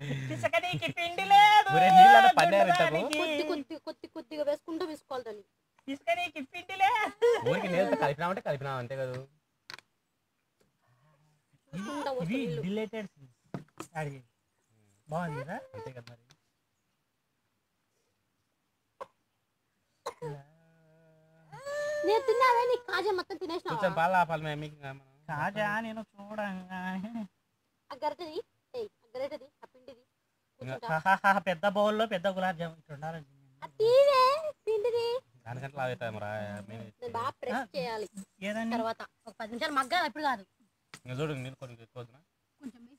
పిసకనీకి పిండి లేదు ఒరే, నీళ్ళలో పడ్డారు ఇంతకు. దున్నడానికి. కొద్ది కొద్ది కొద్ది కొద్దిగా వేసుకుంటూ వేసుకోవాలి దాన్ని పిసకనీకి పిండి లేదు ఊరికి నీళ్ళతో కలిపినామంటే కలిపినాం అంతే కదా చూసుకుంటా ఇవి వస్తాయి నీళ్ళు. డిలేటెడ్ అడిగి బాగుంది కదా అంతే కదా మరి నేను తిన్నావే నీ కాజా మొత్తం కొంచెం తినేసినావా పాలు ఆపాలి మేము మీకు ఇంకా మనం. కాజా నేను చూడంగానే ఆ గరిటది ఏయ్ ఆ గరిటది ఆ పిండిది కూర్చుంటా. హాహాహా, పెద్ద బౌల్లో పెద్ద గులాబ్ జామ్ ఇట్లా ఉండాలండి ఆ తీవే పిండిది దానికంటే లావు అవుతాయి మరి మేము నేను బాగా ప్రెస్ చేయాలి ఏదండి తర్వాత ఒక పది నిమిషాలు మగ్గాలి ఇప్పుడు కాదు ఇంకా చూడు నీళ్ళు కొన్ని ఎక్కువ వద్దునా? కొంచెం వేయి.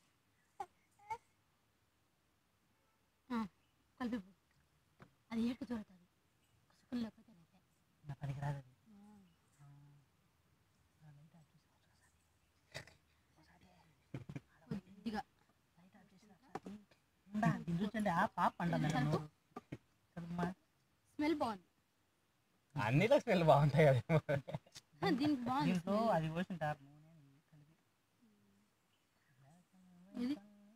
ఆ, కలిపి పో. అది ఏడుకు చూడుతుంది కసుకులు లేకపోతే లేకపోతే. నా పనికి రాదు అది. కొద్దిగా ఉండా, దీన్ని చూసండి ఆ పాప అంటుంది నన్ను. కడుమ్మా. స్మెల్ బాగుంది అన్నిలో స్మెల్ బాగుంటాయి కదా ఆ, దీనికి బాగుంది దీంట్లో smell. అది పోసింటారు నూనె నెయ్యి కలిపి. ఇది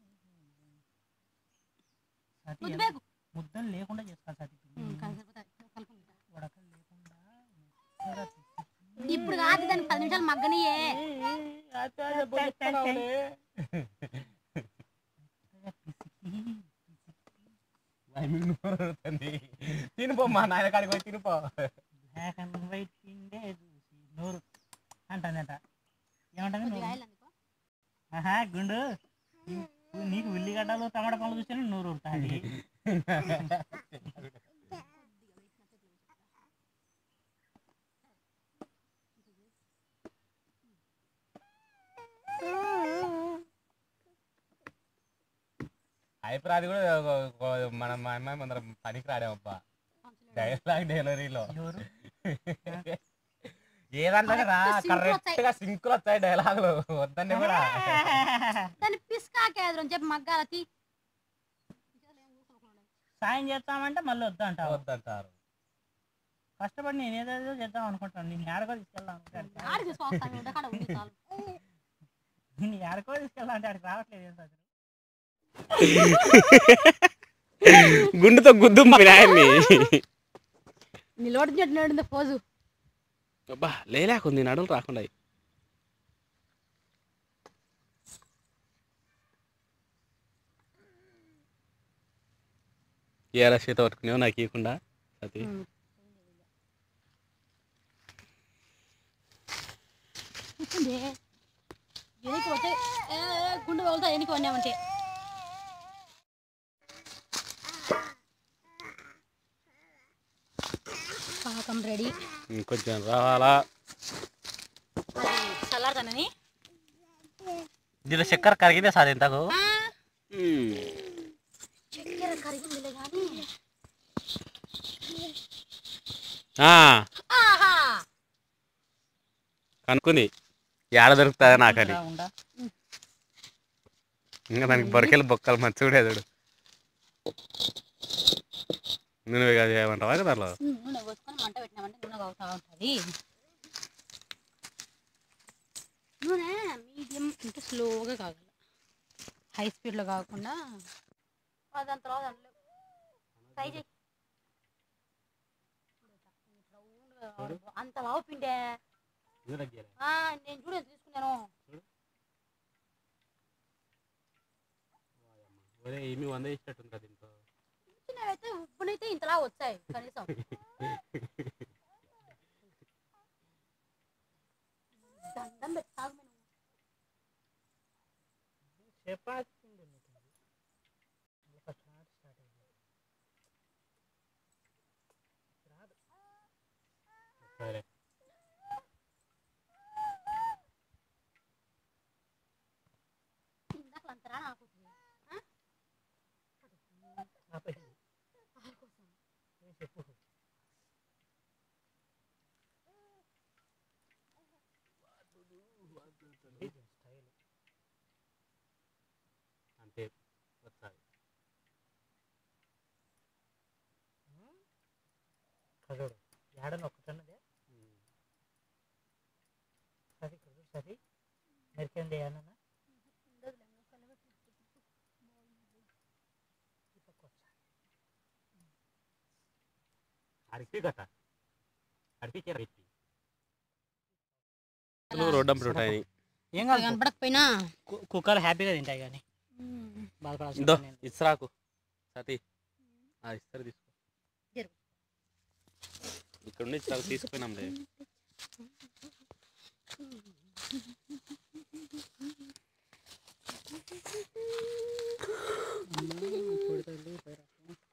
సతి కొద్ది ఎంత- వేగు ముద్దలు లేకుండా చేసుకోవాలి సతి ఉమ్, కలిసిపోతాయి. కలుపుకుంటా. ఉడకలు లేకుండా మెత్తగా పిసికి. ఇప్పుడు కాదు దానికి పది నిమిషాలు మగ్గనియే మెత్తగా పిసికి ఊరుతుంది. తినుపో మా నాయన కాడికి పోయి తినుపో బ్లాక్ అండ్ వైట్ పిండే చూసి నోరు అంటుందంట ఏమంటుంది కొద్దిగా నోరు ఆయిల్ అందుకో ఆహా గుండు నీ- నీకు ఉల్లిగడ్డలు టమాటా పళ్ళు చూస్తే నోరు ఉడుతుంది అయిపోయి కూడా ఒక- ఒక- మన మా అమ్మాయి ముందర పనికి రాడామబ్బా డైలాగ్ డెలివరీలో ఎవరు ఏదంటే రా Correct sync లో కరెక్ట్ గా సింకులు వచ్చాయి డైలాగులు వద్దండి కూడా దాన్ని పిస్కాకేద్రం చెప్పి మగ్గాల తీ సాయం చేస్తామంటే మళ్ళీ వద్దు అంటావు వద్దంటారు కష్టపడి నేను ఏదేదో చేద్దాం అనుకుంటాను నేను ఏడకో తీసుకెళ్దాం అనుకుంటాను ఆడి తీసుకొస్తాను ఉండకాడ ఉంది చాలు నేను ఏడకో తీసుకెళ్దాం అంటే ఆడికి రావట్లేదు ఏంటో అసలు. గుండుతో గుద్దు మా నాయన్ని నిలబడినట్టు పోజు అబ్బా లేలేకుంది నడులు రాకుండా ఏ రసీత పట్టుకునేవో నాకు ఇవ్వకుండా అది కూర్చుంది ఎనికి పోతే ఏ, ఏ, గుండు వెళ్తా ఎనికి వన్నామంటే పాకం రెడీ ఇంకొంచెం రావాలా చల్లారుతానని దీనిలో చక్కెర కరిగిందే సార్ ఇంతకు చక్కెర కరిగిందిలే కానీ ఆహా కనుక్కుంది ఏడ దొరుకుతుందా నాకని ఉండా, ఉండా. ఇంకా దానికి బొరకెళ్ళి బొక్కలు మంచి చూడేదాడు నువ్వే కదా ఏమంటావా కదా అట్లా ఉమ్, నూనె పోసుకొని మంట పెట్టినామంటే నూనె కాగుతా ఉంటుంది నూనె మీడియం అంటే స్లోగా కాగాలి హై స్పీడ్లో కాకుండా దాని తర్వాత అందులో ఫ్రై చేయి అంత లావు పిండే ఆ, నేను చూడ తీసుకున్నాను ఒరే ఏమి వంద ఇచ్చినట్టుంది కదా దీంతో చిన్నవైతే ఉప్పునైతే ఇంతలా వచ్చాయి కనీసం దండం పెట్టాగు మేము చపాతీ పిండి ఉన్నట్టుంది. మళ్ళీ first నాటి start అయింది. రాదు. సరే ఇందాక అంతరా నాకు ఆపేయండి. ఏం చెప్పు ఇది స్టైల్ అంతే వస్తాది కదోడు ఏడని ఒక్కటున్నదే సరి కదు సరి మెరికండి ఏమన్నా అరిపి కట్ట అరిపించారు అరిపి రోడ్డు అప్పుడు ఉంటాయి ఏం అది కాదు కనపడకపోయినా కు- కుక్కలు హ్యాపీగా తింటాయి కానీ ఉమ్, బాధపడాల్సిన ఇదో పని లేదు. ఇస్రాకు సతీ ఆ ఇస్తారు తీసుకో జరుగు. ఇక్కడ నుండి ఇస్రాకు తీసుకుపోయినాం లే కొడుతుంది, పోయిరా.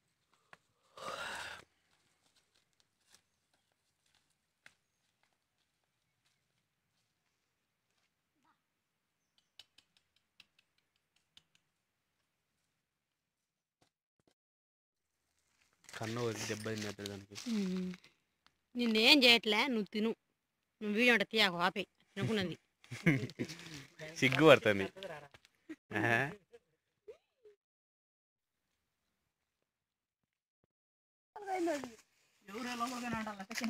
కన్ను ఒకటి దెబ్బ తిన్నట్టు దానికి ఉమ్. నిన్నేం చేయట్లే నువ్వు తిను నువ్వు వీడియో అంటే తీయకు ఆపే తినకున్నది సిగ్గు పడుతుంది రారా. ఆహా. ఎవరు లోపలికి అంటారు లెక్కన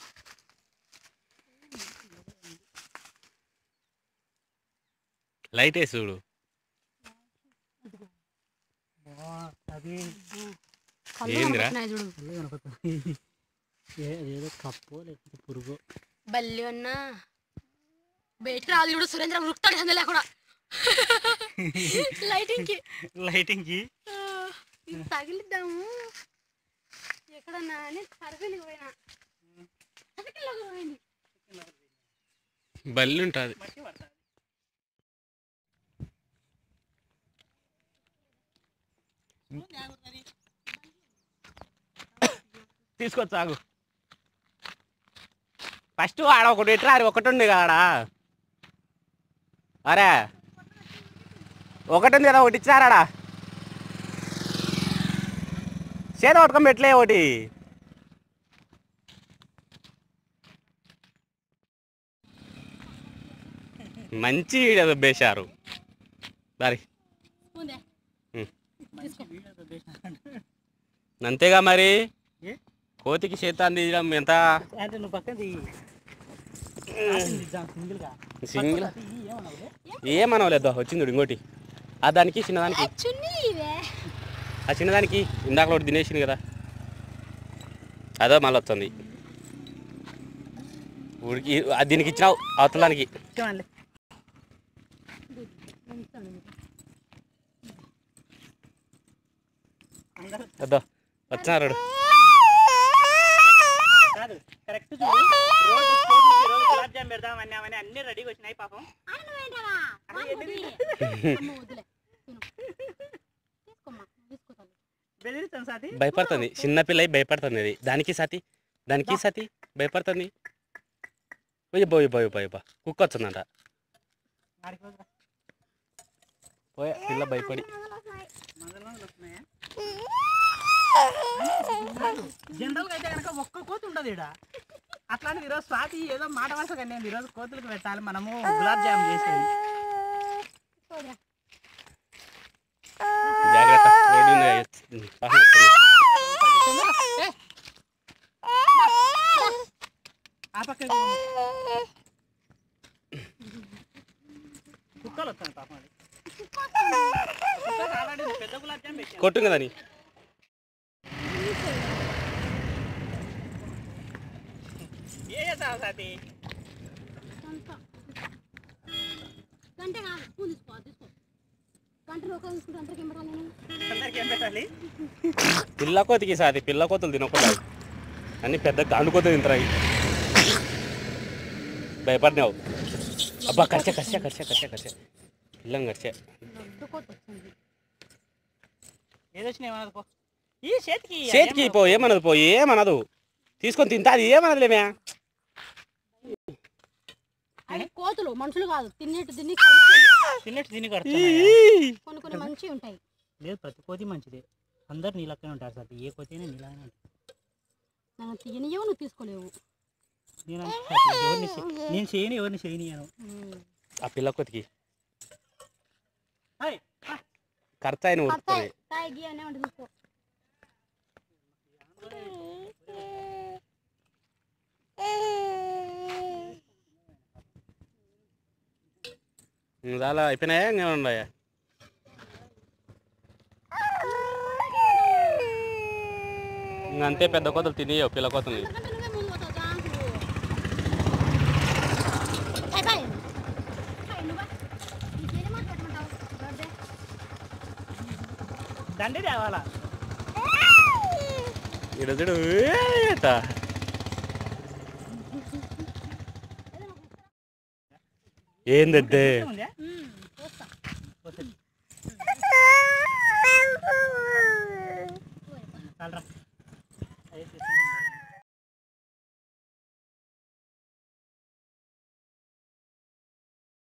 లైట్ వేసి చూడు అది కళ్ళు ఏందిరా? కనపడుతున్నాయి చూడు కళ్ళు కనపడుతుంది ఏ- ఏదో కప్పు లేకపోతే పురుగు బల్లి ఉన్నా బయటకు రాదు చూడు సురేంద్ర ఉరుకుతాడు సంద లేకుండా లైటింగ్ కి లైటింగ్ కి ఆ, ఇది తగిలిద్దాము ఎక్కడన్నా అని సర్వేకి పోయినా సర్కిల్లోకి పోయింది బల్లి ఉంటుంది మట్టి పడుతుంది తీసుకొచ్చి ఆగు ఫస్ట్ ఆడ ఒకటి ఎట్లా ఆడ ఒకటి ఉంది కాడా అరే ఒకటి ఉంది కదా ఒకటి ఇచ్చారాడా చేత పట్టుకొని పెట్టలే ఒకటి మంచి బేశారు దారి ఉందే మంచి వీడియో తీసిన అంతేగా మరి ఏ? కోతికి చేత తీయడం ఎంత అంటే నువ్వు పక్కన దిగి సింగిల్ గా సింగిల్ ఏమన్నావు ఏమనవలేదు వచ్చింది చూడు ఇంకోటి ఆ దానికి చిన్నదానికి చున్నీ ఇవే ఆ చిన్నదానికి ఇందాక ఒకటి తినేసింది కదా అదో మళ్ళీ వస్తుంది ఉడికి ఆ దీనికి ఇచ్చినావు అవతల దానికి చూడండి అందరూ వద్దా వచ్చినారు కాదు కరెక్ట్ చూడు రోడ్డు పోతుంది, ఈ రోజు గులాబ్ జామ్ పెడదాం అన్నామని అన్ని రెడీగా వచ్చినాయి పాపం బెదిరిస్తాం సాతి భయపడుతుంది చిన్నపిల్ల అయి భయపడుతుంది అది దానికి సతి దానికి సతి భయపడుతుంది పోయి పోయి పోయి పోయి బా కుక్క వచ్చిందంట ఆడికి పోదురా. పోయా పిల్ల భయపడి మందలో వస్తున్నాయా జనరల్ గా అయితే కనుక ఒక్క కోతి ఉండదు ఈడ అట్లాంటి ఈరోజు స్వాతి ఏదో మాట వరుస కానీ ఈరోజు కోతులకు పెట్టాలి మనము గులాబ్ జామ్ చేసేది జాగ్రత్త రోడ్డు మీద ఎత్తు- వాహనం వస్తుంది. ఆ పక్క కుక్కలు వస్తాయి పాపం అది కుక్కకి ఆల్రెడీ పెద్ద గులాబ్ జామ్ పెట్టాను కొట్టు కదా నీ ఏ చేస్తావు సాతి గంట కాదు స్పూన్ తీసుకో తీసుకో గంట ఒక తీసుకుంటే అంతకి ఏం పెట్టాలి నేను అందరికి ఏం పెట్టాలి పిల్ల కోతికి సాది పిల్ల కోతులు తినకూడదు అన్ని పెద్ద గాండు కోతులు తింటాయి భయపడినావు అబ్బా కచ్చ కచ్చ కచ్చ కచ్చ కచ్చ పిల్లం కచ్చే లడ్డు కోత వచ్చింది ఏది వచ్చినాయి ఏమన్నది పో ఈ చేతికి చేతికి పో ఏమనదు పో ఏమనదు తీసుకొని తింటా అది ఏమనదు లేమే అవి కోతులు మనుషులు కాదు తినేట్టు తిని కడుపుతాయి. తిన్నట్టు తిని కడుతున్నాయా కొన్ని కొన్ని మంచివి ఉంటాయి లేదు ప్రతి కోతి మంచిది అందరు నీ లెక్కనే ఉంటారు సార్ ఏ కోతి అయినా నీలాగానే ఉంటుంది నన్ను తీయనియో నువ్వు తీసుకోలేవు నేను అంతే సార్, ఎవరిని చే- నేను చేయని ఎవరిని చేయనియను ఉమ్. ఆ పిల్ల కోతికి హాయ్, హా. ఖర్చు అయిన కత్తాయి ఉడుతుంది కాయ గీ అనే ఉంటుంది తీసుకో చాలా అయిపోయినాయా ఇంకా ఉన్నాయా ఇంక అంతే పెద్ద కోతలు తినేయవు పిల్ల కోతని ఎందుకంటే నువ్వే ముందు పోతావు ఛాన్స్ బాయ్ బాయ్ బాయ్ నువ్వు నీకేం మాట పెట్టమంటావు బర్త్డే దండి తేవాలా ఈడ చూడు ఏట. ఏందద్దే ఉందా మ్మ్.